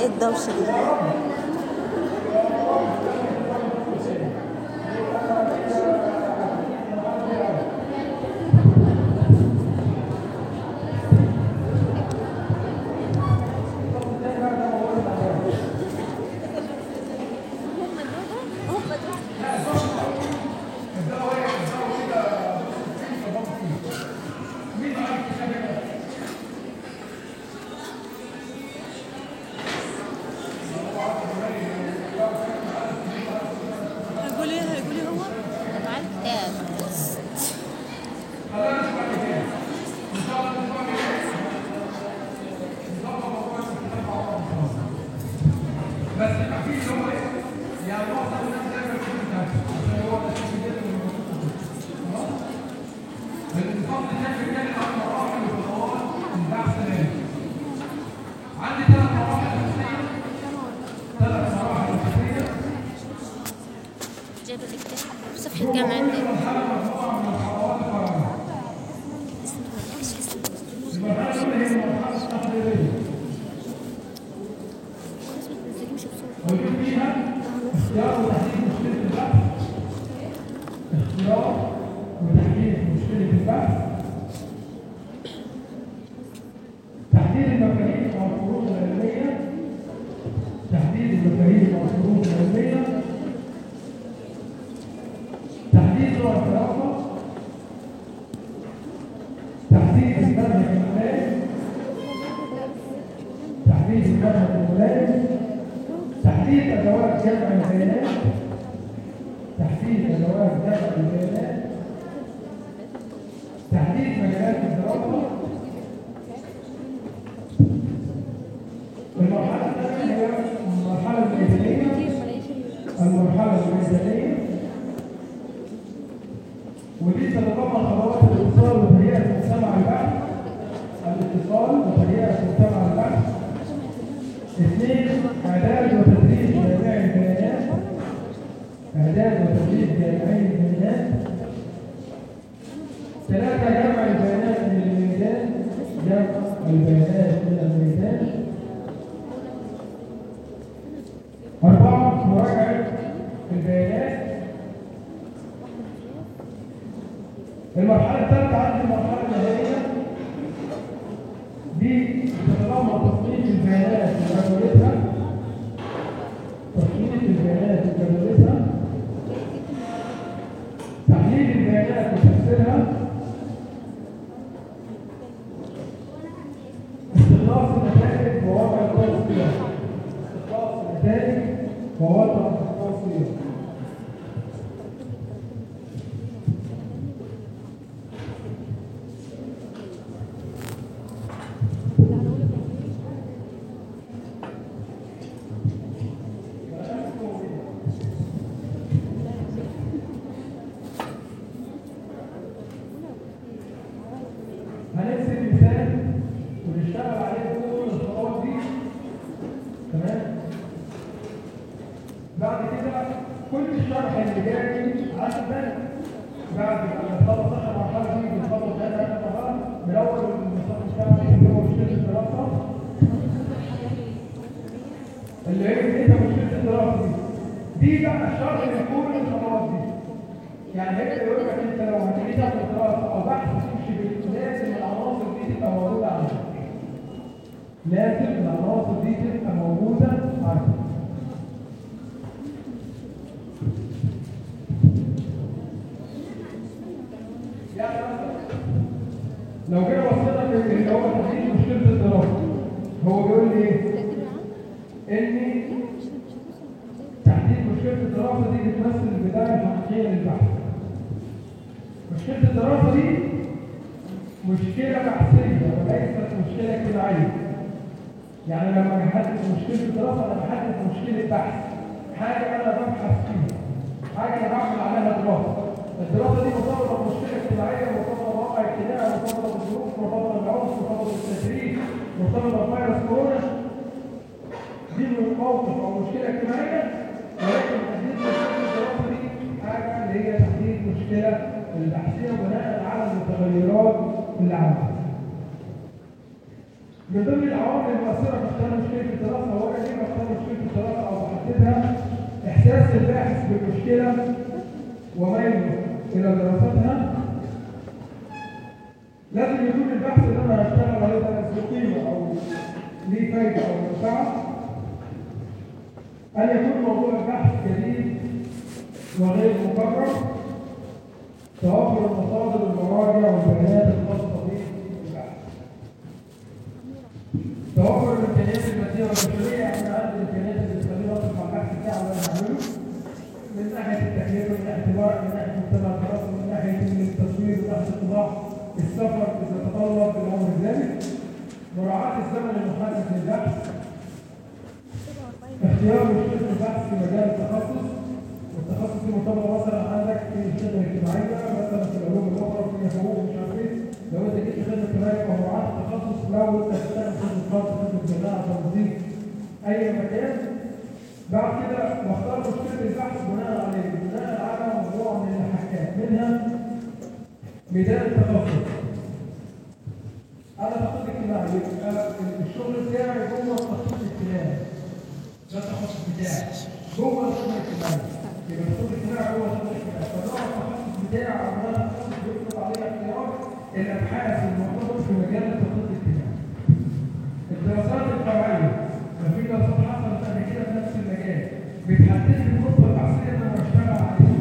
ايه الدوشة دي هيقول ايه هيقول ايه هو جايبه الاكتشاف في صفحة جامعة اسمه ايش اسمه اختيار وتحديد مشكلة البحث تحديد المفاهيم والفروض العلمية تحديد المفاهيم والفروض العلمية تحديد نوع الدراسة تحديد المنهج الملائم تحديد المنهج الملائم تحديد أدوات جمع البيانات تحديد أدوات جمع البيانات تحديد مجالات الدراسة المرحلة الثانية هي المرحلة الميدانية المرحلة الميدانية ودي تتضمن خطوات الاتصال وتهيئة مجتمع البحث الاتصال وتهيئة مجتمع البحث اثنين إعداد وتدريب جامعي البيانات إعداد وتدريب جامعي البيانات ثلاثة جمع البيانات من الميدان جمع البيانات من الميدان أربعة مراجعة البيانات المرحلة الثالثة عندي المرحلة النهائية دي بتتضمن تصنيف البيانات وجدولتها تصنيف البيانات وجدولتها تحليل البيانات وتفسيرها استخلاص النتائج ووضع التوصية استخلاص النتائج ووضع التوصية هنرسم مثال ونشتغل عليه كل الخطوات دي تمام بعد كده كل الشرح اللي جاي عشان بالك بعد ما نخلص اخر مرحله دي بنخلص ثلاث مرحله من اول النظام الشرعي اللي هو مشكله الدراسه اللي هي بدايه مشكله الدراسه دي دي بقى الشرح لكل الخطوات دي يعني هيك يقول لك انت لو هتيجي تاخد دراسه او بحث تمشي بال- لازم العناصر دي تبقى موجوده عندك لازم العناصر دي تبقى موجوده عندك يعني مثلا لو كده وصلنا اللي هو تحديد مشكله الدراسه هو بيقول لي ايه؟ ان تحديد مشكله الدراسه دي بتمثل البدايه الحقيقيه للبحث مشكله الدراسه دي مشكله بحثيه وليست مشكله اجتماعيه يعني لما بحدد مشكله الدراسه انا بحدد مشكله بحث حاجه انا ببحث فيها حاجه انا بعمل عليها دراسه الدراسه دي مرتبطه بمشكله اجتماعيه مرتبطه بواقع اجتماعي مرتبطه بالظروف مرتبطه بالعنف مرتبطه بالتدريب مرتبطه بفيروس كورونا دي من موقف او مشكله اجتماعيه ولكن تحديد مشكله الدراسه دي حاجه اللي هي تحديد مشكله البحثيه بناء على المتغيرات اللي عندها من ضمن العوامل المؤثره في اختيار مشكله الدراسه هو ان احتياج الباحث بالمشكله وميله الى دراستها لازم يكون البحث اللي انا هشتغل عليه ده ذو قيمه او ليه فايده او منفعه ان يكون موضوع البحث جديد وغير مكرر توفر المصادر والمراجع والبيانات الخاصه بالبحث توفر الامكانيات الماديه والبشريه احنا عندنا الامكانيات اللي تخلينا نصرف على البحث بتاعنا اللي هنعمله من ناحيه التكلفه من ناحيه الورق من ناحيه مجتمع الدراسه من ناحيه التصوير من ناحيه الطباعه السفر اذا تطلب الى امر ذلك مراعاه الزمن المحدد للبحث اختيار مشكله البحث في مجال التخصص والتخصص دي مرتبطه مثلا عندك في الخدمه الاجتماعيه مثلا في العلوم الاخرى في حقوق مش عارف ايه لو انت جيت خدمه اجتماعيه ومراعاه التخصص لو انت بتشتغل خدمه خاص خدمه جماعه تنظيم اي مكان بعد كده بختار مشكله البحث بناء عليه بناء على مجموعه من المحكات منها ميدان التخصص انا تخصص اجتماعي يبقى الشغل بتاعي جوه التخصص الاجتماعي ده التخصص بتاعي جوه الشغل الاجتماعي يبقى التخصص الاجتماعي جوه الشغل الاجتماعي فنوع التخصص بتاعي او نوع التخصص بيفرض عليه اختيار الابحاث المرتبطه في مجال التخصص الاجتماعي الدراسات الفرعيه ففي دراسات حصلت قبل كده في نفس المجال بتحدد لي الخطه البحثيه اللي انا بشتغل عليها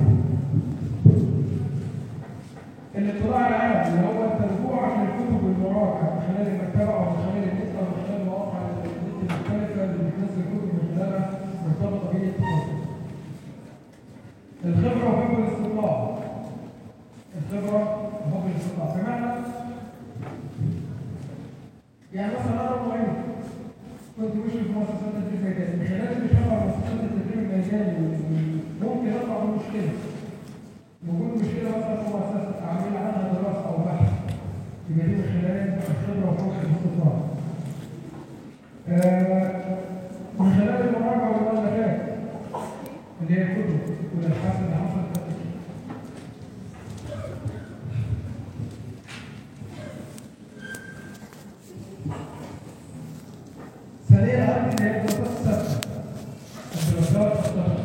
الاطلاع العام اللي هو الترجوع عن الكتب والمراجع من خلال المكتبه او من خلال النت او من خلال مواقع الانترنت المختلفه اللي بتنزل كتب من خلالها مرتبطه بالتخصص. الخبره وحب الاستطلاع. الخبره وحب الاستطلاع بمعنى يعني مثلا انا معين كنت ماشي في مؤسسات التدريب الميداني من خلال المشاركه على مؤسسات التدريب الميداني ممكن اطلع بمشكله وجود مشكلة مثلا في مؤسسة أعمل عنها دراسة أو بحث يبقى دي من خلال الخبرة وفوق الاستطلاع. من خلال المراجعة والمؤلفات اللي هي الكتب والأبحاث اللي حصلت قبل كده. ثانيا عندي اللي هي الدراسات الثابتة. الدراسات الثابتة.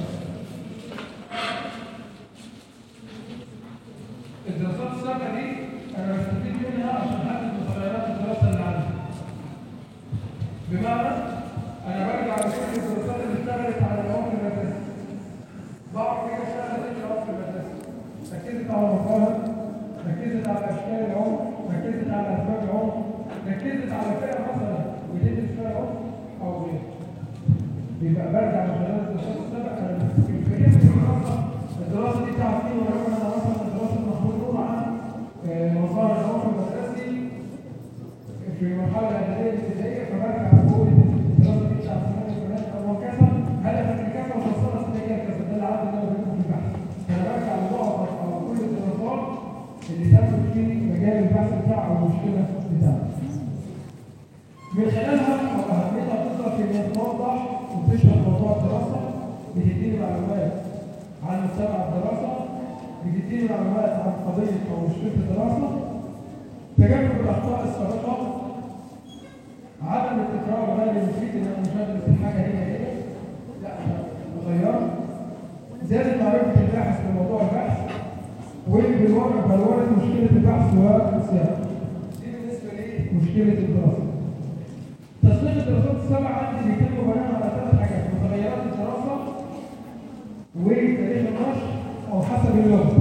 الدراسات السابقة دي أنا بستفيد منها عشان أحدد متغيرات الدراسة اللي عندي. بمعنى أنا برجع لكل الدراسات اللي اشتغلت على العمر المدرسي. بعرف هي اشتغلت إيه العمر المدرسي. ركزت على مظاهر، ركزت على أشكال العمر، ركزت على أسباب العمر، ركزت على فئة مثلا بتدرس فيها العمر أو غيره. يبقى برجع من خلال الدراسات السابقة أنا بستفيد من الدراسة الدراسة دي تعطيني ولو أنا مثلا دراسة محمود عن مظاهر العمر المدرسي في المرحلة الإعدادية الابتدائية فبرجع بقول الدراسة دي تعطيني البنات أو كذا هدف الكذا وتوصلها سنة كذا ده اللي عندي أنا بقوله في البحث فأنا برجع لمعظم أو كل الدراسات اللي تمت في مجال البحث بتاعه أو المشكلة بتاعته من خلالها أو أهميتها تظهر في إنها توضح وتشرح موضوع الدراسة بتديني معلومات عن مجتمع الدراسة بتديني معلومات عن قضية أو مشكلة الدراسة تجنب الأخطاء السابقة عدم التكرار غير المفيد إن أنا مش هدرس الحاجة هي هي لا أغيرها زيادة معرفة الباحث بموضوع البحث وبالواقع بلورة مشكلة البحث والسياق دي بالنسبة لمشكلة الدراسة تصنيف الدراسات السبع عندي بيتم بناء على ثلاث حاجات متغيرات الدراسة وتاريخ النشر او حسب اللغه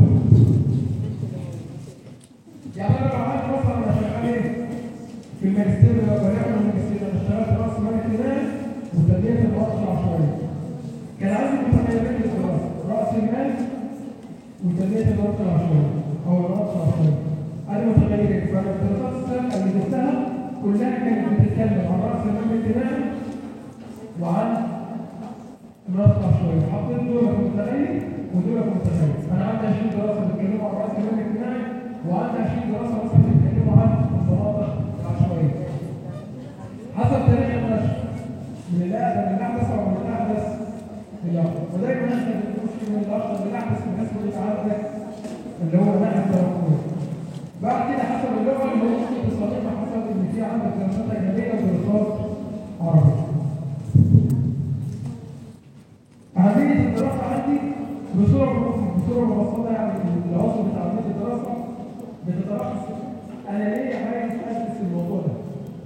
يعني انا لو عملت مثلا انا شغال ايه في الماجستير لو بنعمل الماجستير انا اشتغلت راس مال اجتماعي وتنميه الوقت العشوائيه كان عندي متغيرين للدراسه راس المال وتنميه الوقت العشوائيه او الوقت العشوائي ادي متغيرين فانا الدراسات السابقه اللي جبتها كلها كانت بتتكلم عن راس المال الاجتماعي وعن مرتب شويه حطيت دول متغير ودول متغير انا عندي 20 دراسه بيتكلموا عن راس المال الاجتماعي وعندي 20 دراسه مثلا بيتكلموا عن المناطق العشوائيه حسب تاريخ النشر من الاقدم للاحدث او من الاحدث للاقدم ودايما احنا بنمشي من الاقدم للاحدث بحيث ان يبقى عندك اللي هو الناحيه التراكميه بعد كده حسب اللغه اللي ممكن تصادفها حسب ان في عندك دراسات اجنبيه ودراسات عربيه أهمية الدراسة عندي بصوره بصوره مبسطه يعني العنصر بتاع عمليه الدراسه بتتلخص انا ليه عايز ادرس الموضوع ده؟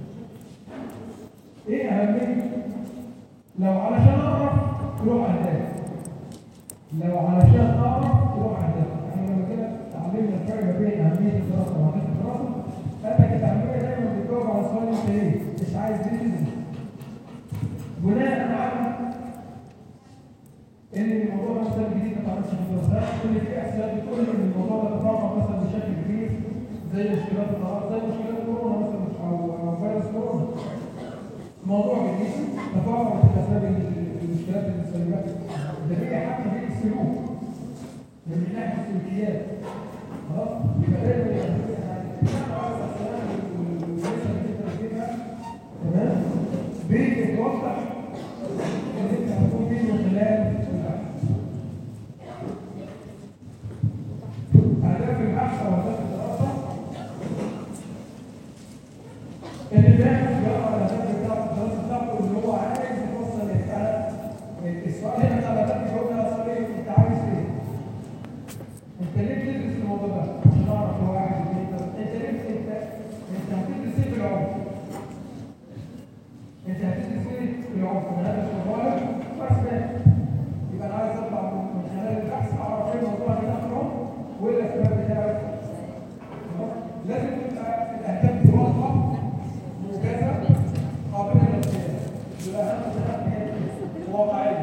ايه اهميه؟ لو علشان اعرف روح اهداف لو علشان اعرف روح اهداف احنا لما كده اتعلمنا الفرق ما بين اهميه الدراسه وعمليه الدراسه قالك التعليميه دايما بتجاوب على سؤال انت ايه؟ مش عايز ايه تدرس بناء على ان الموضوع ده مثلا جديد ما تعرفش في الدراسات كل في احصائيات بتقول ان الموضوع ده تفاقم مثلا بشكل كبير زي مشكلات الطلاق زي مشكلات كورونا مثلا او أو فيروس كورونا موضوع جديد تفاقم في اسباب المشكلات السلبيات ده هي حتى في السلوك من ناحيه السلوكيات خلاص يبقى دايما يعني تمام بيتوضح ان انت هتكون فيه من خلال البحث اهداف البحث او اهداف الدراسه ان الباحث يقرا الاهداف بتاعته الدراسه بتاعته اللي هو عايز يوصل للحاله السؤال هنا بتاع الاهداف بيجاوب على سؤال ايه انت عايز ايه؟ انت ليه بتدرس الموضوع ده؟ عشان اعرف هو عايز ايه انت ليه انت انت هتدرس ايه في العمر؟ انت هتدرس ايه في العمر؟ من هذا الشغال واسباب يبقى انا عايز اطلع من خلال البحث اعرف ايه الموضوع اللي داخله وايه الاسباب بتاعته خلاص؟ لازم تبقى الاهداف دي واضحه موجزه قابله للقياس يبقى اهم حاجه هي واقعيه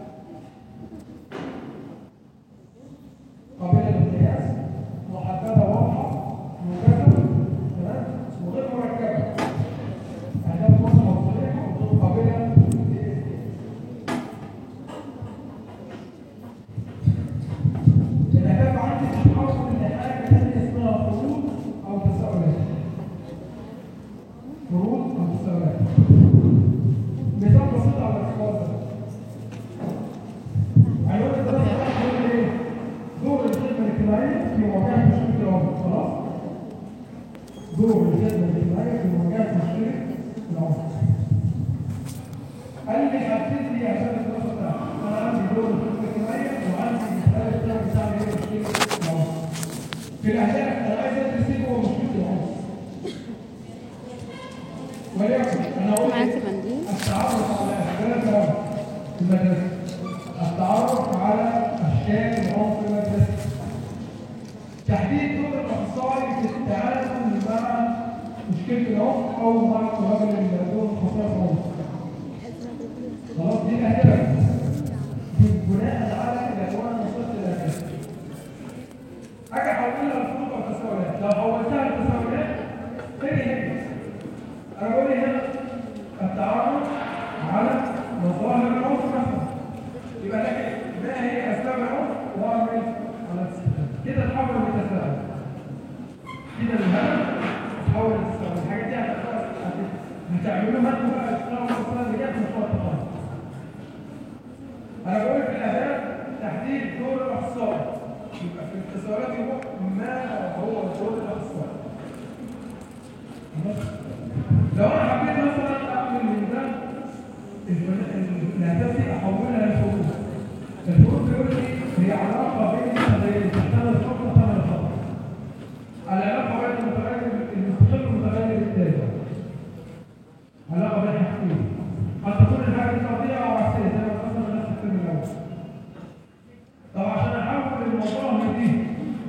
قابلة للقياس محددة واضحة موجزة تمام وغير مركبة أهداف واضحة وصريحة وغير قابلة للقياس الأهداف عندي بتتحول لحاجة تانية اسمها فروض أو تساؤلات فروض أو تساؤلات مثال بسيط على الحوار ده عنوان الدراسة بيقول ايه؟ دور الخدمة الاجتماعية في مواجهة مشكلة العمر، خلاص؟ دور الخدمة الاجتماعية في مواجهة مشكلة العمر. قال لي حدد لي عشان الدراسة بتاعتي، أنا عندي دور الخدمة الاجتماعية وعندي المثال بتاعي بتاع ايه مشكلة العمر. في الأهداف أنا عايز أدرس ايه هو مشكلة العمر. وليكن أنا أقول معاك إيه؟ منديل التعرف على أشكال العنف في المدرسة التعرف على أشكال العنف في المدرسة تحديد دور الأخصائي في التعامل مع مشكلة العنف أو مع الراجل اللي عنده خصائص عنف خلاص دي الأهداف دي بناء على الألوان وصلت الأهداف أجي أحولها لفروض أو تساؤلات لو حولتها لتساؤلات تاني هنا أنا بقول هنا التعرف على مظاهر العنف مثلا يبقى لكن ما هي اسباب العنف واعمل على الاستخدام كده تحول لتساؤل كده الهدف تحول لتساؤل الحاجات دي هتبقى هتعملوها انتوا بقى تشتغلوا في السنه اللي جايه في مشروع التخرج انا بقول في الاهداف تحديد دور الاخصائي يبقى في التساؤلات يبقى ما هو دور الاخصائي لو انا حبيت مثلا اعمل من ده الاهداف دي احولها لفروض الفروض بيقول لي هي علاقه بين الخليين تحتمل الفقر وتحتمل الفقر العلاقه بين المتغير المستقل والمتغير التالي علاقه بين حاجتين قد تكون الحاجه دي قضيه او عكسيه زي ما قلنا نفس الترم الاول طب عشان احول الموضوع من دي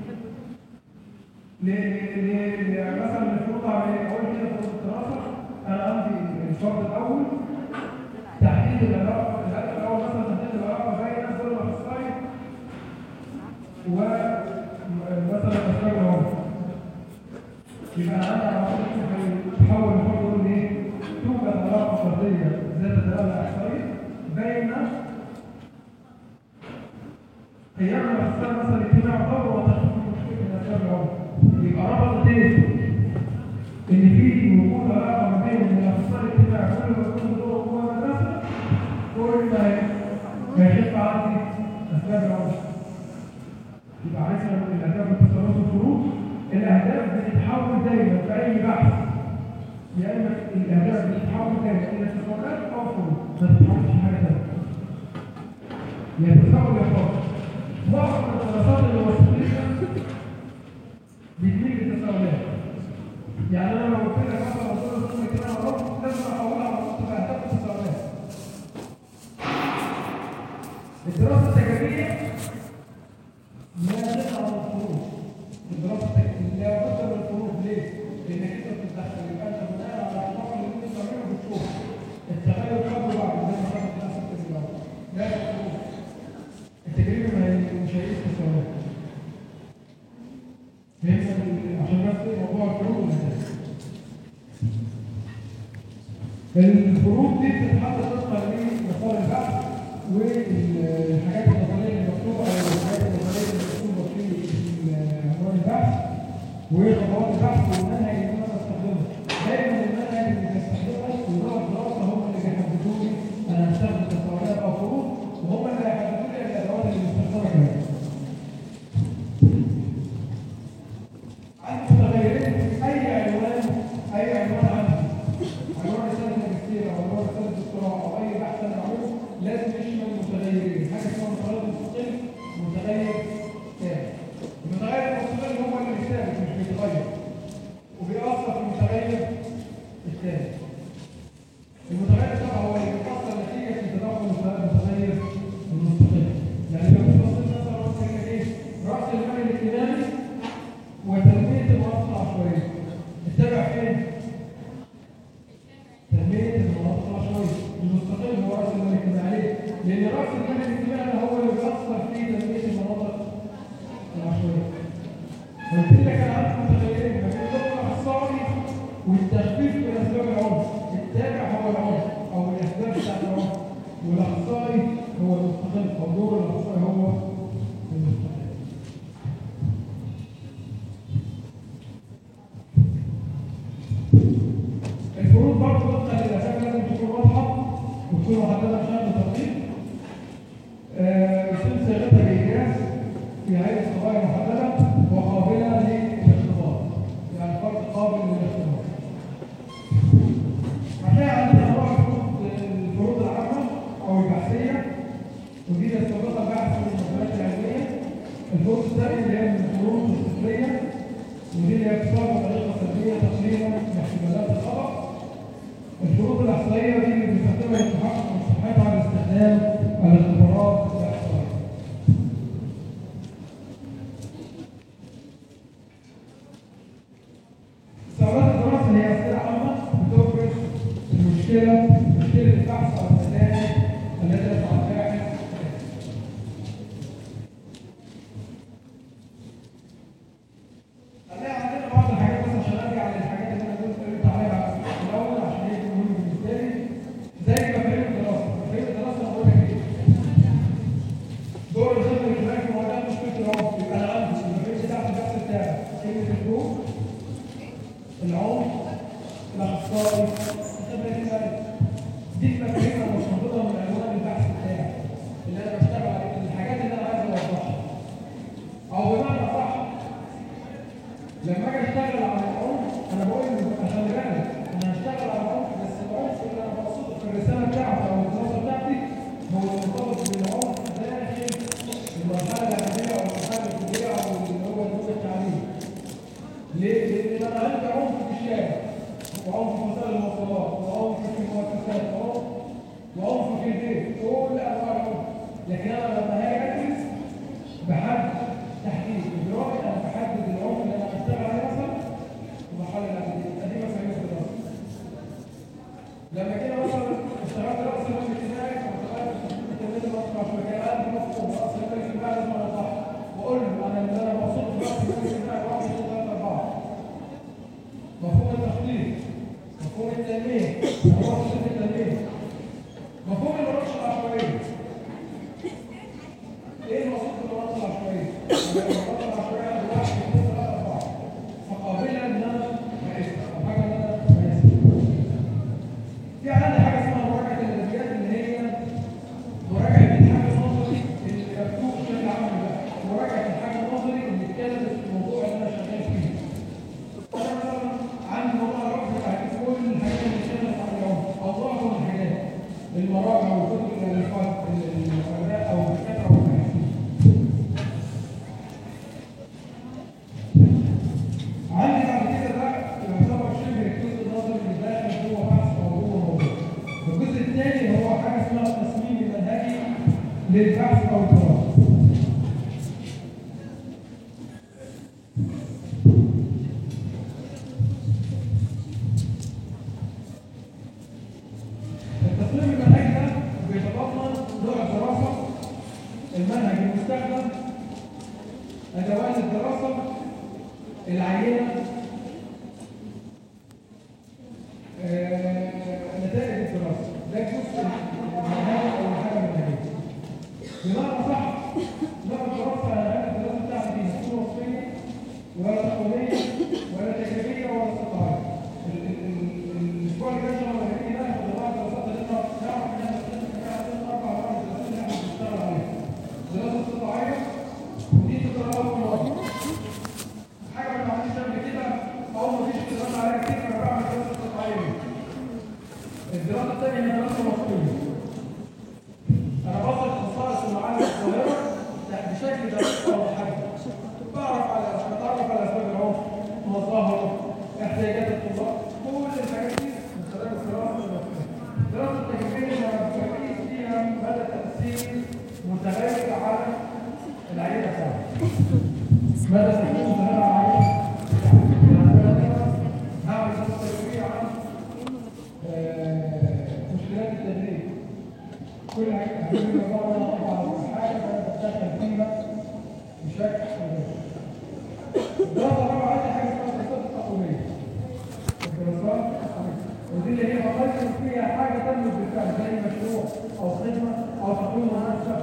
ل ل ل مثلا الفروض على اقول كده فروض الدراسه انا عندي الفرض الاول تحديد العلاقه الهدف الاول مثلا تحديد العلاقه بين دور الاخصائي ومثلا اسباب العنف يبقى انا عندي علاقه تحول الفرض يقول لي ايه؟ توجد علاقه فرديه ذات دلاله احصائيه بين قيام الاخصائي مثلا اجتماع دور وتشخيص مشكله من اسباب العنف يبقى ربط ايه؟ ان في وجود علاقه ما بين الاخصائي الاجتماعي كل ما يكون دوره جوه المدرسه كل ما هيخف عندي اسباب العنف يبقى عايز الاهداف والتصرفات والفروض الاهداف بتتحول دايما في اي بحث يا اما الاهداف بتتحول دايما الى تصرفات او فروض ما تتحولش حاجه ثانيه يا تساؤل يا فاضل معظم الدراسات الوسطيه بتجيب التساؤلات يعني انا لو قلت لك مثلا رسول الله كده مرات لازم احولها على نص فهتاخد التساؤلات الدراسه التجريبيه لا تقع من الفروض الدراسه التجريبيه لا بد من الفروض ليه؟ لانك انت بتتدخل يبقى انت بناء على النوع اللي انت بتعمله بتشوف التغير قبل وبعد زي ما حضرتك نفسك في الاول لا الفروض التجريبي ما هي- مش هيقيس تساؤلات فهمنا عشان بس موضوع الفروض والهندسه الفروض دي بتتحدد طبقا لمسار البحث والحاجات النظريه اللي مكتوبه او الحاجات النظريه اللي مكتوبه في عنوان البحث وخطوات البحث والمنهج اللي انا بستخدمه دايما المنهج اللي بستخدمه ونوع الدراسه هم اللي بيحددوا لي انا هستخدم تساؤلات او فروض وهم اللي هيحددوا لي الادوات اللي بستخدمها كمان عندي متغيرين اي عنوان اي عنوان عندي عنوان رساله ماجستير او عنوان رساله دكتوراه او اي بحث انا بعمله لازم يشمل متغيرين حاجه اسمها متغير مستقل ومتغير ثابت المتغير المستقل هو اللي ثابت مش بيتغير وبيأثر في المتغير الثابت المتغير الثابت هو اللي بيأثر نتيجه تداخل المتغير المستقل يعني لو انت بصيت مثلا قلت لك ايه راس المال الائتماني وتنمية المناطق العشوائية اتبع فين؟ تنمية المناطق العشوائية المستقل هو رأس المال الاجتماعي ليه؟ لأن رأس المال الاجتماعي ده هو اللي بيأثر في تنمية المناطق العشوائية قلت لك أنا عندي متغيرين ما بين الدور الأقصائي والتخفيف من أسباب العنف التابع هو العنف أو الأسباب بتاعت العنف والأقصائي هو المستقل أو دور الأقصائي هو المستقل الفروض برضه طبقا للاسامي لازم تكون واضحه وتكون محدده بشكل دقيق. آه، يتم صياغتها بايجاز في هيئه قضايا محدده وقابله للاختبار. يعني فرد قابل للاختبار. هتلاقي عندنا انواع الفروض الفروض العامه او البحثيه ودي تستطيع البحث من المسألات العلميه. الفروض الثانيه اللي هي الفروض الفكريه ودي اللي هي بتصاب بطريقه سلبيه تقريبا لاحتمالات الخطا الشروط الاحصائيه دي اللي بيستخدمها للتحقق من صحتها على استخدام الاختبارات الاحصائيه استعراض الدراسه هي اسئله عامه بتفرز المشكله مشكله البحث عن النتائج التي يسعى الباحث هنلاقي عندنا بعض الحاجات بس عشان ارجع للحاجات اللي انا كنت قلت عليها في الاول عشان هي مهمه بالنسبه لي زي مفاهيم الدراسه مفاهيم الدراسه انا بقول لك ايه للبحث او الدراسه التصميم المنهجي ده بيتضمن نوع الدراسه المنهج المستخدم ادوات الدراسه العينه آه، نتائج الدراسه ده جزء من المنهج او الحاجه المنهجيه بمعنى صح نوع الدراسه هذه الدراسه بتاعتي دي تكون وصفيه ولا تقويميه ولا تجريبيه ولا استطاعيه ال- ال- ال- الاسبوع اللي جاي ان شاء الله هنبتدي ناخد انواع الدراسات اللي احنا نعرف ان احنا عندنا اربع انواع دراسات اللي احنا بنشتغل عليها دراسه استطاعيه ودي تقرا اول مره حاجه ما عملتش قبل كده او ما فيش دراسه عليها كتير فانا بعمل دراسه استطاعيه الدراسه الثانيه هي دراسه وصفيه انا بصل خصائص المعالم الصغيره بشكل دقيق او حاجه بعرف على بتعرف على اسباب العنف مظاهره احتياجات الطلاب كل الحاجات دي من خلال الدراسه الوصفيه الدراسه التجريبيه لما بتركز فيها مدى تاثير متغير على العينه بتاعتك مدى تاثير متغير على العينه هعمل دراسه تجريبيه عن آه، مشكلات التدريب كل حاجه هتجيب بره طبعا حاجه بتدخل فيها بشكل مباشر. الدراسه طبعا عندي حاجه اسمها الدراسات التقويميه. الدراسات التقويميه ودي اللي هي بقيم فيها حاجه تنمو بالفعل زي مشروع او خدمه او تقويم منشاه.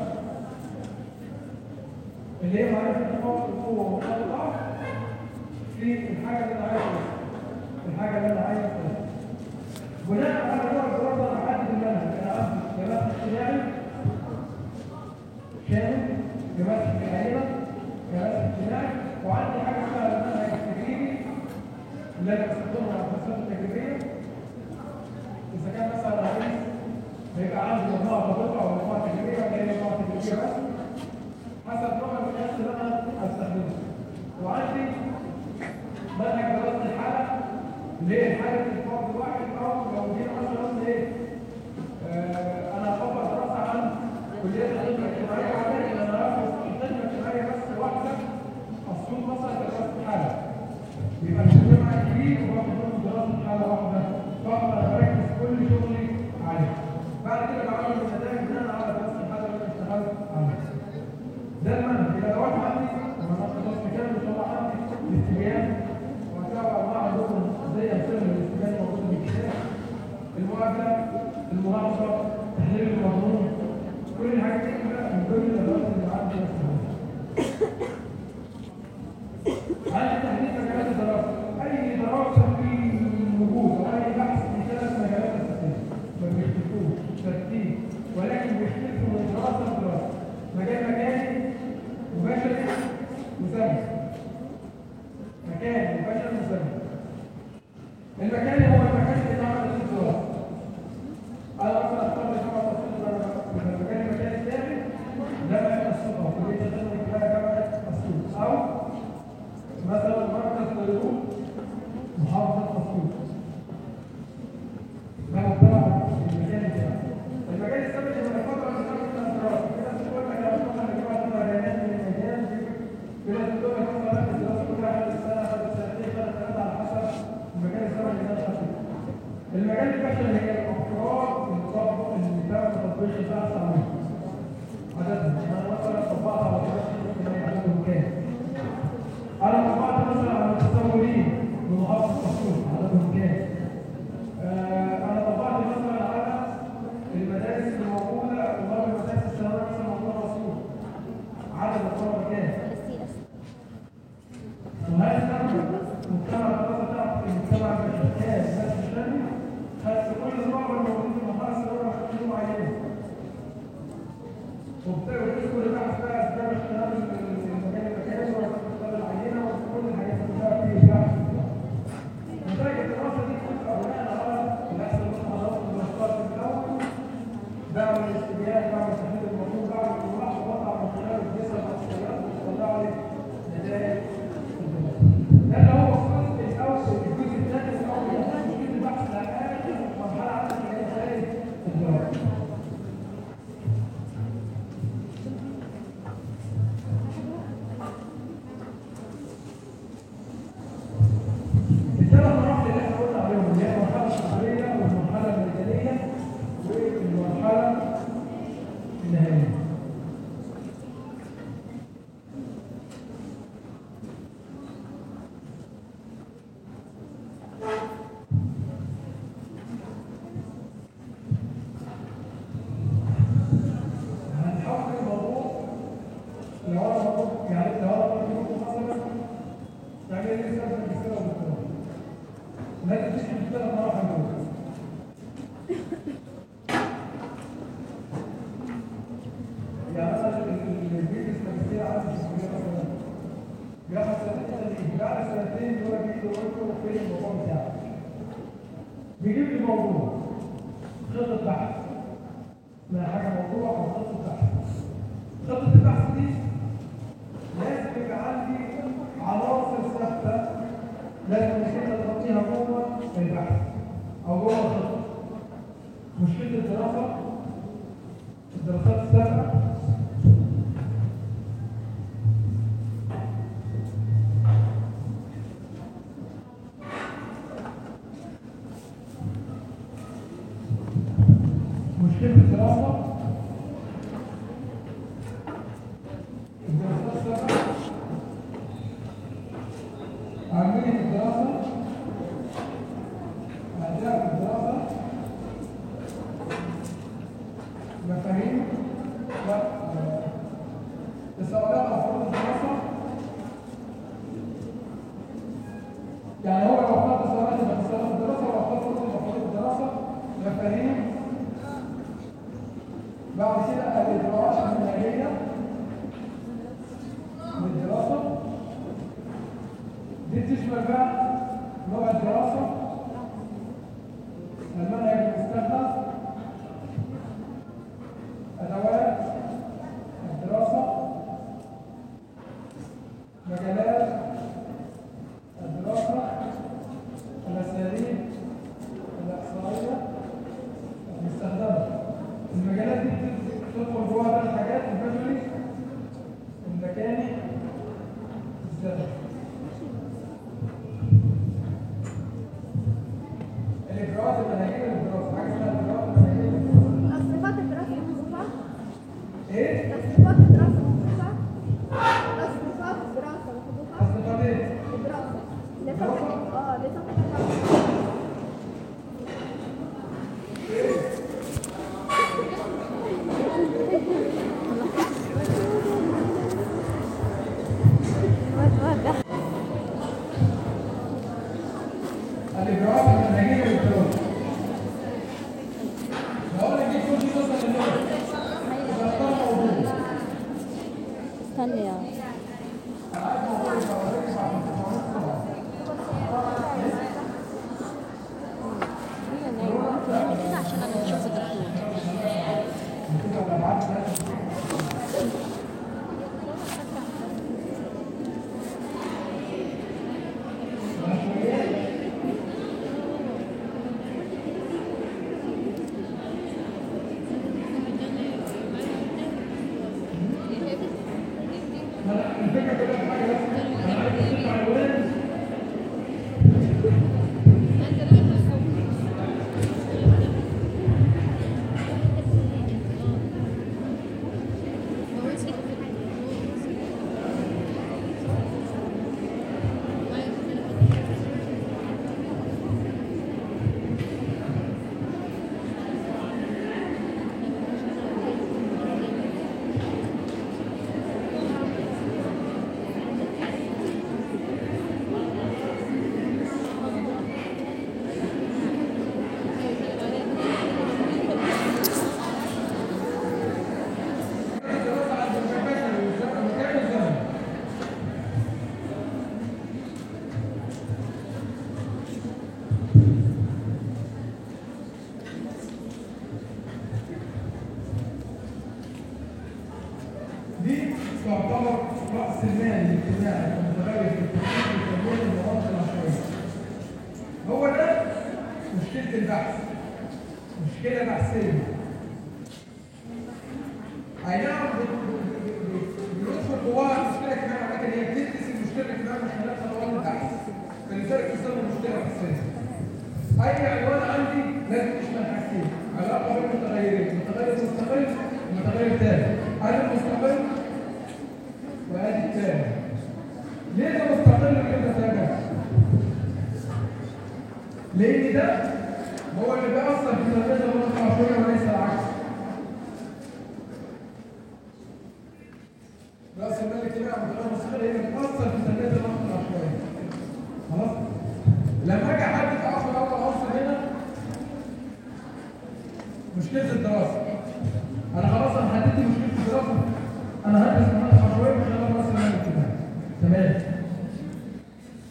اللي هي معرفه نقاط القوه ونقاط الضعف في الحاجه اللي انا عايز أوصلها. الحاجه اللي انا عايز أوصلها. بناء على نوع الدراسه انا بحدد المنهج انا عندي جماعه اجتماعي كامل جماعه اجتماعيه جماعه اجتماعي وعندي حاجه اسمها المنهج التجريبي اللي انا بستخدمها على الدراسات التجريبيه اذا كان مثلا عايز هيبقى عندي مجموعه ضابطه او مجموعه تجريبيه ولا هي مجموعه تجريبيه بس حسب نوع القياس اللي انا هستخدمه وعندي منهج دراسه الحاله اللي هي حاله الفرد واحد او لو جينا مثلا ايه آه، انا هطبق دراسه عن كليه الخدمه الاجتماعيه ولكن انا هاخد الخدمه الاجتماعيه بس واحده اصول مثلا كدراسه حاله يبقى المجتمع كبير وباخد منه دراسه حاله واحده فاقدر اركز كل شغلي عليها بعد كده بعمل النتائج بناء على دراسه الحاله اللي انا اشتغلت عليها ده المنهج الادوات عندي لما انا خلاص مكان ان شاء الله عندي الاستبيان وهتابع الله عندكم زي امثله من الاستبيان موجوده في الكتاب المواجهه المناقشه تحليل المضمون كل الحاجات دي كلها من ضمن الادوات اللي عندي بستخدمها عندي تحديد مجالات الدراسه اي دراسه في وجود او اي بحث في ثلاث مجالات اساسيه ما بيختلفوش ترتيب ولكن بيختلفوا من دراسه لدراسه مجال مكاني مباشر مسمى مكان مباشر مسمى المكان هو المكان اللي اتعمل فيه الدراسه انا مثلا اختار جامعه اسيوط من المكان المكان الثاني جامعه اسيوط او كليه الخدمه الاجتماعيه جامعه اسيوط او مثلا مركز طيرون محافظه اسيوط ده مختار المكان بتاعه المكان الثابت هو الفتره اللي اتعملت فيها الدراسه في ناس تقول لك يا باشا انا جماعه بيانات من المكان في ناس تقول لك مثلا لا الدراسه كلها خدت سنه خدت سنتين خدت ثلاثه على حسب المكان الزمني اللي انا خدته المجال البشري هي الافراد المطبق اللي تم تطبيق البحث عليه عددهم انا مثلا طبقت على دراسه الاجتماعي عددهم كام انا طبقت مثلا على المتصورين بمحافظه اسيوط عددهم كام آه، انا طبقت مثلا على المدارس اللي موجوده والله المدارس الثانويه مثلا موجوده في اسيوط عدد الطلبه كام وهل تعمل مجتمع الدراسة بتاعت المجتمع البشري ناس الشامي خدت كل الطلبة الموجودين في المدرسة دول خدت لهم عينة وبتقدر تذكر البحث بقى اسباب اختلاف المكان المكاني واختلاف العينة وكل الحاجات اللي فيها في البحث نتائج الدراسة دي بتبقى بناء على البحث اللي احنا حضرته الدراسات في الأول بعمل استبيان بعمل تحليل الموضوع بعمل ملاحظة بطلع من خلال الجسم والسيارات وبطلع لي نتائج ده اللي هو الجزء الاول الجزء الثاني الاول الجزء البحث لاخر مرحله عندك اللي هي نتائج الدراسه بعد سنتين دول بيجي يقول له فين الموضوع بتاعك بيجيب لي موضوع خطه بحث اسمها حاجه موضوع او خطه بحث خطه البحث دي لازم يبقى عندي عناصر ثابته لازم الخطه تحطيها جوه البحث او جوه الخطه مشكله الدراسه الدراسات السابقه مشكلة الدراسة الدراسات السابقة عملية الدراسة أهداف الدراسة مفاهيم لا آه، تساؤلات أفراد الدراسة يعني هو لو اختار تساؤلات يبقى تساؤلات الدراسة ولو اختار فرص يبقى فرص الدراسة مفاهيم بعد كده الإجراءات المنهجية للدراسة دي تشمل بقى نوع الدراسة المنهج المستخدم أدوات الدراسة مجالات الدراسة الأساليب الإحصائية المستخدمة المجالات دي تدخل جواها بقى الحاجات المجري المكاني الزمني الإجراءات المنهجية للدراسة حاجة اسمها الإجراءات المنهجية للدراسة تصنيفات الدراسة مختلفة إيه؟ تصنيفات الدراسة مختلفة تصنيفات الدراسة مختلفة تصنيفات إيه؟ الدراسة لصفحة اه لصفحة الإجراءات المنهجية للدراسة بقول لك دي كل دي توصل للنور إذا اختار موضوع استني يا عشان انا اشوف الدكتور الفكرة كلها في حاجة بس أنا عايز أشوف عنوان الدراسة عند المكان المكان الزمن دي تعتبر رأس المال الاجتماعي المتغير في التكوين والتنمية المناطق العشوائية. هو ده مشكلة البحث. مشكلة بحثية. اي نعم ب- ب- ب- بندخل جواها مشكله اجتماعيه لكن هي بتدرس المشكله الاجتماعيه من خلال خطوات البحث فلذلك تسمى مشكله بحثيه اي عنوان عندي لازم يشمل حاجتين علاقه بين متغيرين متغير مستقل ومتغير تاني ادي المستقل وادي التاني ليه ده مستقل وكده تاني لان ده هو اللي بيأثر في تنميه المنطقه العشوائيه وليس العكس رأس المال الاجتماعي والقرار المستقل هي اللي بتأثر في تنمية المنطقة العشوائية. خلاص؟ لما أجي أحدد أول أول عنصر هنا مشكلة الدراسة. أنا خلاص أنا حددت مشكلة الدراسة. أنا هدرس المنطقة العشوائية من خلال رأس المال الاجتماعي. تمام.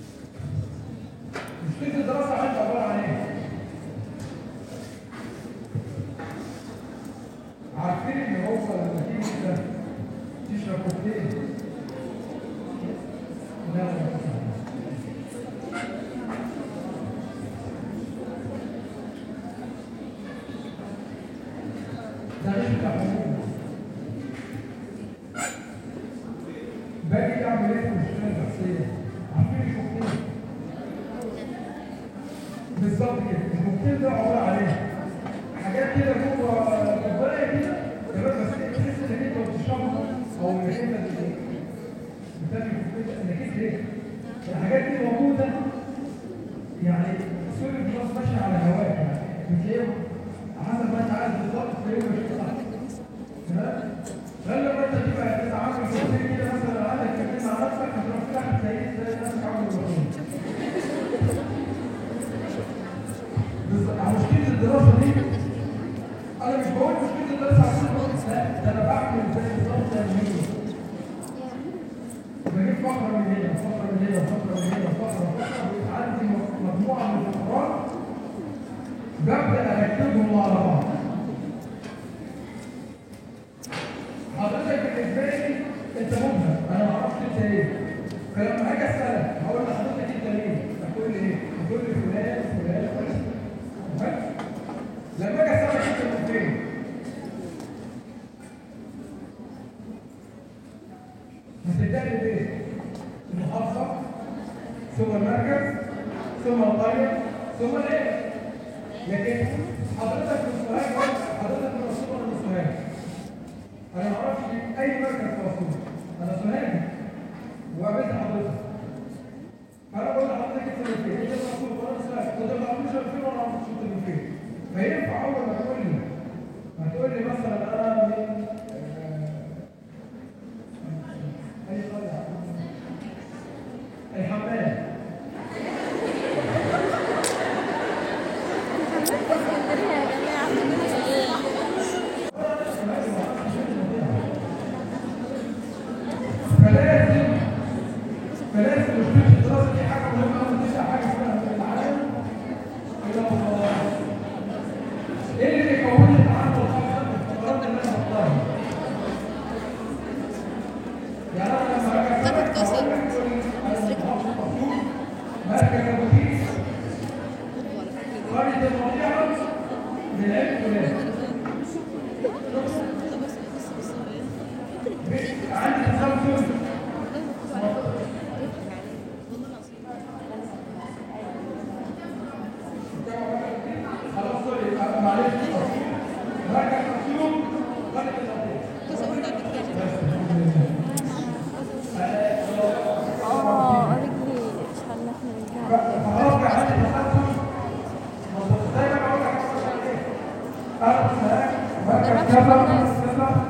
يعمل ايه في المشكله النفسيه؟ عارفين الكوكتيل بالظبط كده الكوكتيل ده عباره عن ايه؟ حاجات كده جوه كوبايه كده تمام بس تحس انك انت بتشربها او انك انت بت- بتاكل الكوكتيل ده انك انت ايه؟ الحاجات دي موجوده يعني سوري الجلاس ماشي على هواك يعني بتلاقيه حسب ما انت عايز بالظبط تلاقيه ماشي صح تمام؟ فلما انت تبقى تتعامل كوكتيل كده مثلا عندك كلمه مع نفسك هتروح تفتح تلاقيه تلاقي نفسك عامل مجنون بالظبط على مشكله الدراسه دي انا مش بقول مشكله الدراسه عشان لا ده انا بعمل زي بالظبط تمرين بجيب فقره من هنا فقره من هنا فقره من هنا فقره فقره ويبقى عندي مجموعه من الافكار ببدا اركبهم على بعض حضرتك بالنسبه لي انت مبهم انا ما اعرفش انت ايه فلما اجي اسالك هقول لحضرتك انت مين؟ هتقول لي ايه؟ هتقول لي فلان فلان فلان تمام؟ لما اجي اسالك انت من فين؟ هتبدأ بايه؟ المحافظة ثم المركز ثم القرية ثم الايه؟ لكن حضرتك من سوهاج حضرتك من اسيوط ولا من سوهاج؟ انا ما اعرفش اي مركز في اسيوط انا سوهاجي وقابلت حضرتك فانا بقول لحضرتك انت من فين؟ انت من اسيوط وانا من سوهاج وده ما اعرفش من فين ولا ما اعرفش انت من فين فينفع اول ما تقول لي ما تقول لي مثلا انا من آه، اي قريه الحمام فلازم فلازم مشكله الدراسه دي حاجه مهمه قوي تبقى حاجه اسمها من العالم الى الله ايه اللي بيكون لي التعامل الخاصه بالفقرات اللي انا بختارها يعني انا لما اجي ده تتكسر. مركز ابو كيس قريه المطيعه للعلم فلان عندي تسلسل خلاص سوري أه، معلش مركز اسيوط قريه المطيعه اه رجلي شحال نحن بنكعب فهرجع عندي تسلسل مظبوط دايما اقول لك مثلا ايه انا هناك مركز كذا مركز كذا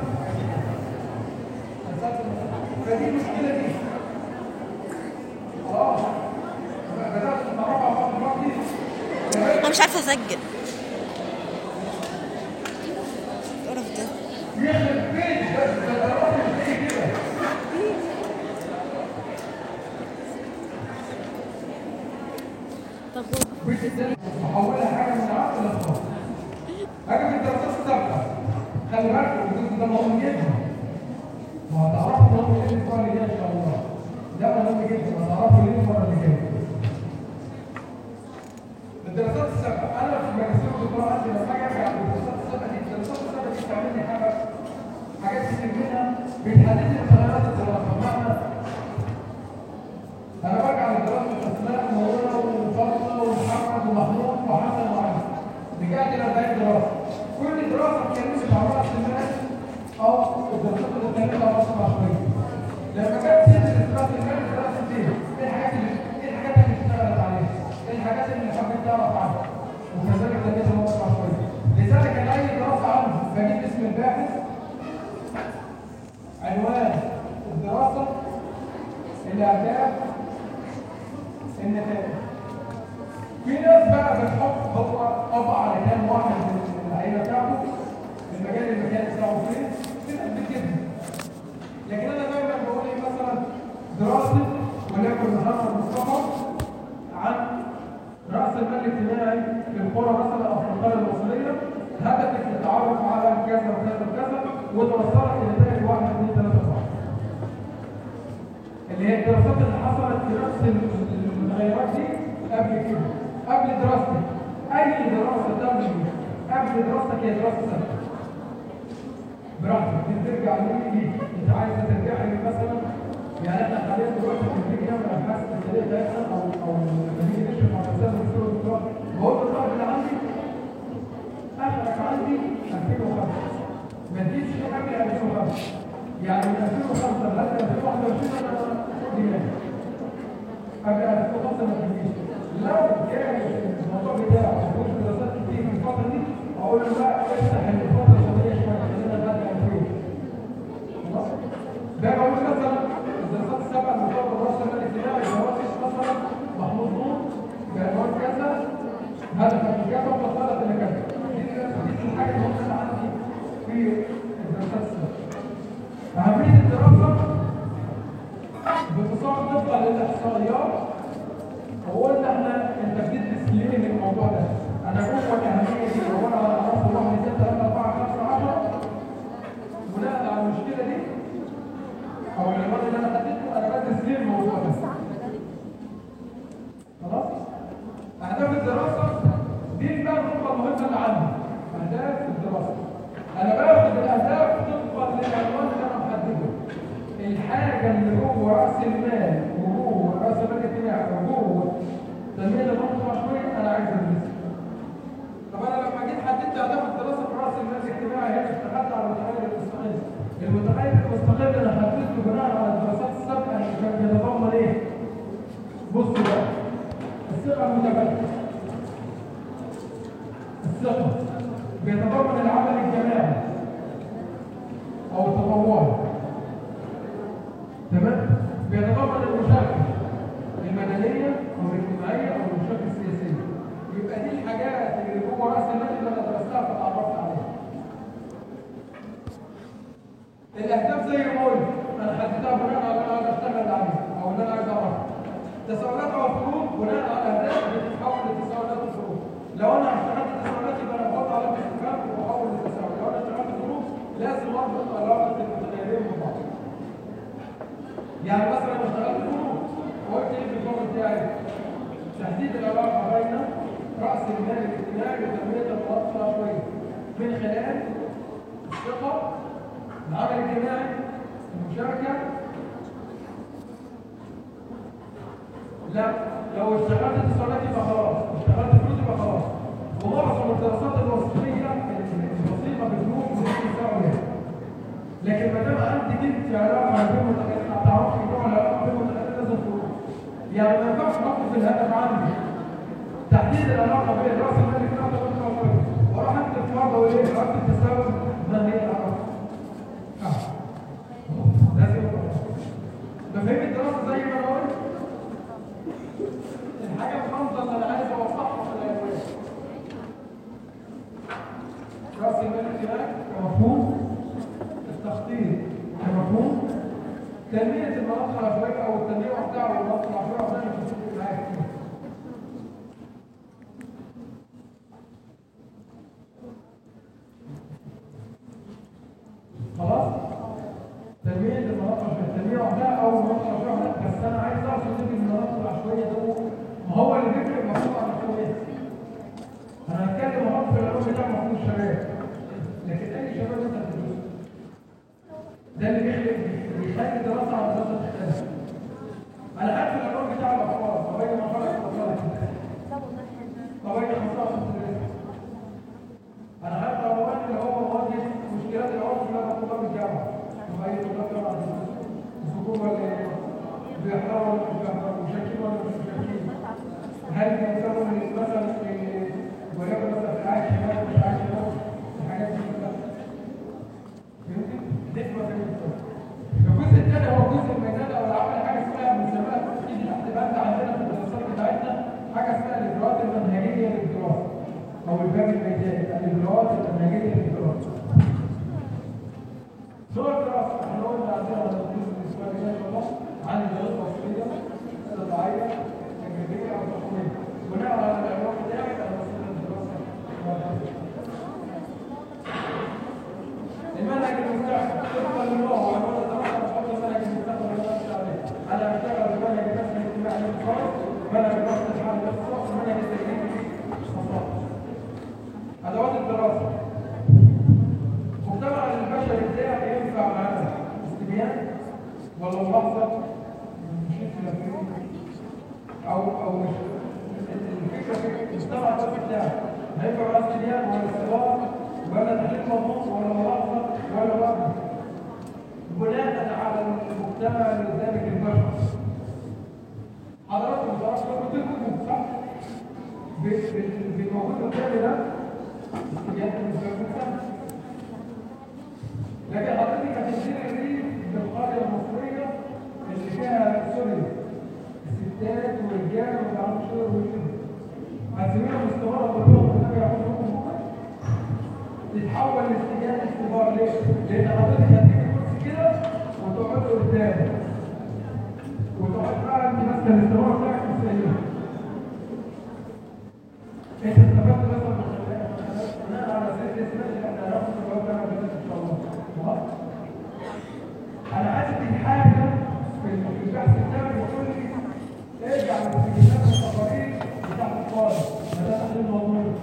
فدي المشكله دي اه بدات تتعرف على بعض دي انا مش عارفه اسجل القرف ده يخرب بيت بس ده الراجل زي كده طب محولها حاجه من العقل للخاص حاجه في الدراسات السابقه خلي بالكم الجزء ده مهم جدا وهتعرفوا مهم ايه الاسبوع اللي جاي ان شاء الله ده مهم جدا هتعرفوا ليه المره اللي جايه الدراسات السابقه انا في ماجستير الدكتوراه عندي لما اجي ارجع للدراسات السابقه دي الدراسات السابقه دي بتعمل لي حاجه حاجات كتير منها بتحدد لي تغيرات الدراسه بمعنى انا برجع لدراسه اسماء ومنى وفاطمه ومحمد ومحمود وحسن وعلي رجعت ل 40 دراسه كل دراسه اتكلمت عن راس المال او الدراسات اللي اتكلمت عن راس العشوائيه لما جت سيره راس المال دراسه ايه؟ ايه الحاجات اللي ايه الحاجات اللي اشتغلت عليها؟ ايه الحاجات اللي حبيت تعرف عنها؟ وكذلك تنميه الراس العشوائيه لذلك انا اي دراسه عنه بجيب اسم الباحث عنوان الدراسه الاهداف النتائج في ناس بقى بتحط هو طبع على كام واحد من العينه بتاعته المجال المكان بتاعه فين في ناس بتكذب لكن انا دايما بقول ايه مثلا دراسه وليكن محمد مصطفى عن راس المال الاجتماعي في القرى مثلا او في القريه المصريه هدفك التعرف على كذا وكذا وكذا وتوصلك لنتائج واحد اثنين ثلاثه اربعه اللي هي الدراسات اللي حصلت في نفس المتغيرات دي قبل كده قبل دراستك اي دراسه تمشي قبل دراستك هي دراسه سابقه براحتك انت ترجع لي ليك انت عايز ترجع لي مثلا يعني احنا حاليا دلوقتي لما بنيجي نعمل ابحاث التسجيليه بتاعتنا او او لما نيجي نشرح على الاستاذ الدكتور الدكتور بقول له الراجل اللي عندي اخرك عندي 2005 ما تجيبش قبل 2005 يعني من 2005 لغايه 2021 انا دماغي قبل 2005 ما تجيش لو كان الموضوع بتاعه مفيش دراسات كتير في الفتره دي اقول له لا افتح الفتره الزمنيه شويه خلينا بعد 2000 خلاص ده بقول مثلا الدراسات السبعه المطلوبه بالرأس المالي الاجتماعي جواسيس مثلا محمود نور جدول كذا هدف كذا وفصلت الى كذا دي دي الحاجه اللي انا عندي في الدراسات السبعه اهميه الدراسه باختصار طبقا للاحصائيات هو ان احنا انت بتدرس ليه الموضوع ده انا جوه الاهميه دي هو انا اعرف 1 2 3 4 5 10 بناء على المشكله دي او العنوان اللي انا حددته انا بدرس ليه الموضوع ده خلاص اهداف الدراسه دي بقى النقطه المهمه اللي عندي اهداف الدراسه انا باخد الاهداف طبقا للعنوان اللي انا محدده الحاجه اللي جوه راس المال وجوه راس المال الاجتماعي وجوه تنميه المنطقه العشوائيه انا عايز ادرسها طب انا لما جيت حددت اهداف الدراسه في راس المال الاجتماعي هنا اشتغلت على المتغير المستقل المتغير المستقل انا حددته بناء على الدراسات السابقه اللي كان بيتضمن ايه؟ بصوا بقى الثقه المتبادله الثقه بيتضمن العمل الجماعي او التطوعي تمام بيتضمن المشاركه المدنيه او الاجتماعيه او المشاركه السياسيه يبقى دي الحاجات اللي جوه راس المال اللي انا درستها فتعرفت عليها الاهداف زي ما قلت انا حددتها بناء على اللي انا عايز اشتغل عليه او اللي انا عايز اعرفه تساؤلات او فروض بناء على الاهداف بتتحول لتساؤلات وفروض لو انا اشتغلت تساؤلات يبقى انا بحط على الاستفهام وبحول لتساؤل لو انا اشتغلت فروض لازم اربط علاقه المتغيرين ببعض يعني مثلا لو اشتغلت فروض وقلت ايه في الفرق بتاعي تحديد العلاقه بين راس المال الاجتماعي وتنميه المناطق العشوائيه من خلال الثقه العمل الاجتماعي المشاركه لا لو اشتغلت اتصالات يبقى خلاص اشتغلت فلوس يبقى خلاص ومعظم الدراسات الوصفيه البسيطه بتروح بنفس السعر لكن ما دام عندك انت علاقه بين متغيرين ما تعرفش نوع العلاقه بين متغيرين لازم تروح يعني ما ينفعش احط في الهدف عندي تحديد العلاقه بين راس المال الاجتماعي والتوفيق واروح اكتب فرض وايه اكتب تساوي ما هي العلاقه اه لازم مفاهيم الدراسه زي ما انا قلت الحاجه الخامسه اللي انا عايز اوضحها في العنوان راس المال الاجتماعي كمفهوم التخطيط كمفهوم تنميه المناطق العشوائيه او التنميه وحدها على المناطق العشوائيه وده مش هتفرق معايا كتير خلاص تنميه المناطق العشوائيه التنميه وحدها او المناطق العشوائيه وحدها. بس انا عايز اعرف ان المناطق العشوائيه ده ما هو اللي بيفرق المفروض عن الحكومات انا هتكلم اهو في العلوم بتاع مفروض الشباب لكن اي شباب انت هتدرسه ده اللي بيخلق بيخلي الدراسه عن الدراسه تختلف انا عارف العلوم بتاع الاطفال طبيعي مرحله الاطفال طبيعي 15 سنه انا عارف العنوان اللي هو مواجهه مشكلات العنف لدى طلاب الجامعه طبيعي طلاب الجامعه الذكور ولا ايه؟ بيحضروا ولا مش بيحضروا مشاركين ولا مش مشاركين هل بيسووا مثلا وليكن مثلا في عايش شباب مش عايش شباب الحاجات دي كلها فهمتي؟ نسبة في المستوى الجزء الثاني هو الجزء الميداني او العمل حاجه اسمها بنسميها تيجي تحت بند عندنا في الدراسات بتاعتنا حاجه اسمها الاجراءات المنهجيه للدراسه او الباب الميداني الاجراءات المنهجيه للدراسه نوع الدراسه احنا قلنا عندنا الجزء الاسبوع اللي جاي ان شاء الله عن الدراسه الوصفيه التطبيعيه التجريبيه او التقنيه بناء على العنوان بتاعي انا مسؤول الدراسه والدراسة. المنهج المستقبل طبقا للنوع وعنوان الدراسه بحط المنهج المستقبل اللي انا بشتغل عليه انا بشتغل بمنهج الرسم الاجتماعي للخاص منهج دراسه الحال للخاص منهج التجريبي للخاص ادوات الدراسه مجتمع البشري بتاعي ينفع معانا استبيان ولا ملاحظه المشكله فين او او مش الفكره في المجتمع ده بتاعك هيبقى راس اليد ولا سواء ولا تحليل مضمون ولا ملاحظه ولا وقت بناء على المجتمع اللي قدامك البشر حضراتكم درستوا كنت كتب صح؟ بالموجود قدامي ده استجابه المجتمع لكن حضرتك هتشتري الريف بالقريه المصريه اللي فيها سوريا الستات والرجال وما بيعرفوش يقروا ويكتبوا هتسميهم استماره كلهم والنبي يعملوا لكم بكره تتحول لاستجابه استمرار ليه؟ لان حضرتك هتيجي الكرسي كده وتقعد قدام وتقعد بقى انت ماسكه الاستماره بتاعك مستنيه انت استفدت مثلا من بناء على سيد الاسماء اللي احنا هناخد الجواب ده ان شاء الله خلاص؟ انا عندي حاجه في البحث بتاعي بيقول لي ارجع للسجلات والتقارير بتاعت الطالب ما ده تحليل مضمون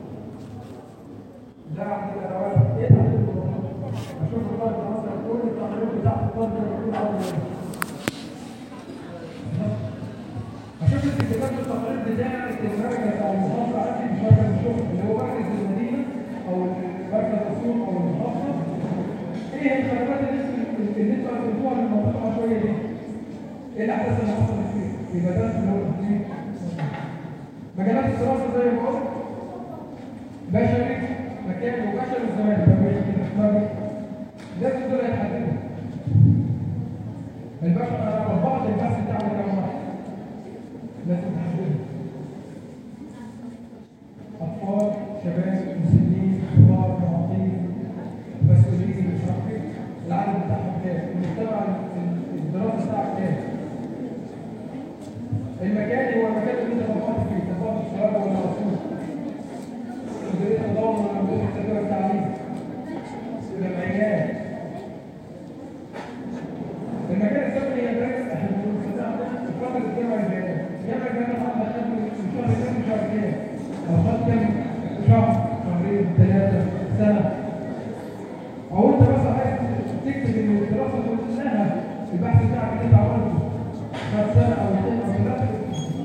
ده عند الادوات ايه تحليل الموضوع اشوف الطالب ده مثلا كل التقارير بتاعت الطالب ده بيكون عامل ايه اشوف الكتابات والتقارير بتاعت المركز او المحافظه عندي مش مركز الشغل اللي هو مركز المدينه او مركز السوق او المحافظه ايه الخدمات اللي انتوا اللي انتوا قدمتوها للمنطقه العشوائيه دي؟ ايه الاحداث اللي حصلت فيه؟ يبقى ده اللي هو التقييم. مجالات الدراسه زي ما قلت بشري مكان وبشري وزمان ده مش كده اسمها لازم دول يتحددوا البشر انا ببعض البحث بتاعنا كام واحد لازم تحددوا اطفال شباب مسنين كبار معاقين مسؤولين مش عارف ايه العدد بتاعهم كام المجتمع الدراسه بتاعك كام المكان هو المكان اللي انت طبقت فيه طبقت الشباب ولا رسول مديريه التضامن ولا مديريه التربيه والتعليم جمعيات المكان الزمني هي درس احنا بنستخدم الفتره الجامعه الجايه الجامعه الجايه طبعا دخلت من شهر كام شهر كام او خد كام شهر شهرين ثلاثه سنه او انت بس عايز تكتب ان الدراسه كلها البحث بتاعك اللي انت عملته خد سنه او اثنين او ثلاثه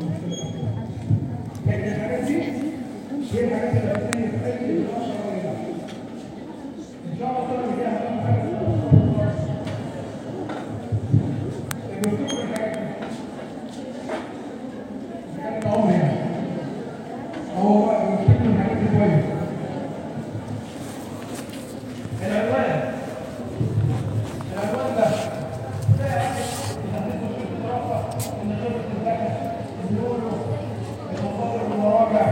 لكن الحاجات دي هي الحاجات الاساسيه في اي دراسه او اي بحث ان شاء الله السنه الجايه هنعمل حاجه اسمها الدكتور الحاجات دي كان العمر يعني هو الدكتور الحاجات دي كويس العنوان العنوان ده ده تحديد تشخيص الدراسه ان خبره الذكاء النيورو المصادر والمراجع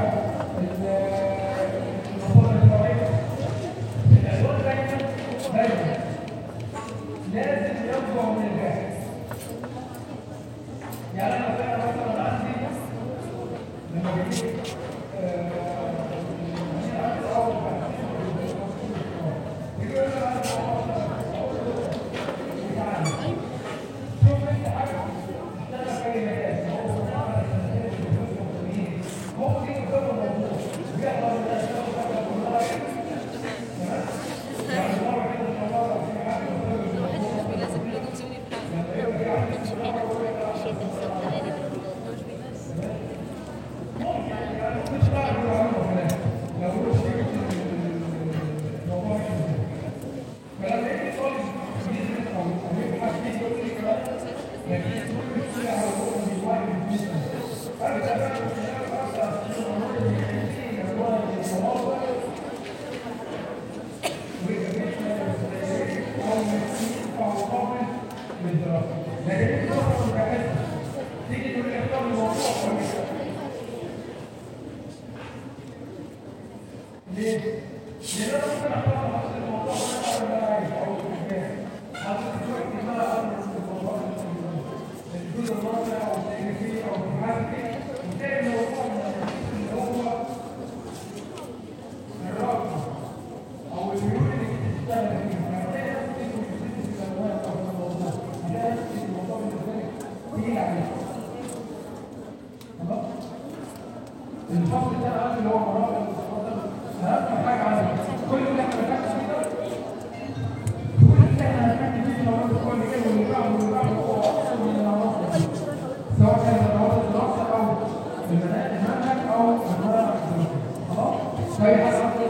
المصادر الشرعيه العنوان دايما دايما لازم ينبع من الباحث يعني انا فعلا مثلا عندي لما بيجي ليه؟ لأن أنا ممكن أختار أحط الموضوع ده أنا لا عايز أو حاطط شوية دماغ أمر في الموضوع الجزء الرابع أو التكنيكي أو المحاسبي وتلاقي الموضوع اللي هو الرابع أو الميول اللي بتشتغل فيه هتلاقي نفسك بتدرس الألوان أو الموضوع هتلاقي نفسك الموضوع بالنسبة لك تقيل عليك خلاص؟ الفصل ده قال اللي هو مراقب اهم حاجه على كل اللي احنا بنحكي فيه ده كل اللي احنا بنحكي فيه في المواد الكل اللي جاي واللي بعده واللي بعده هو اصلا من العناصر او انواع الدراسات خلاص؟ فاي حاجه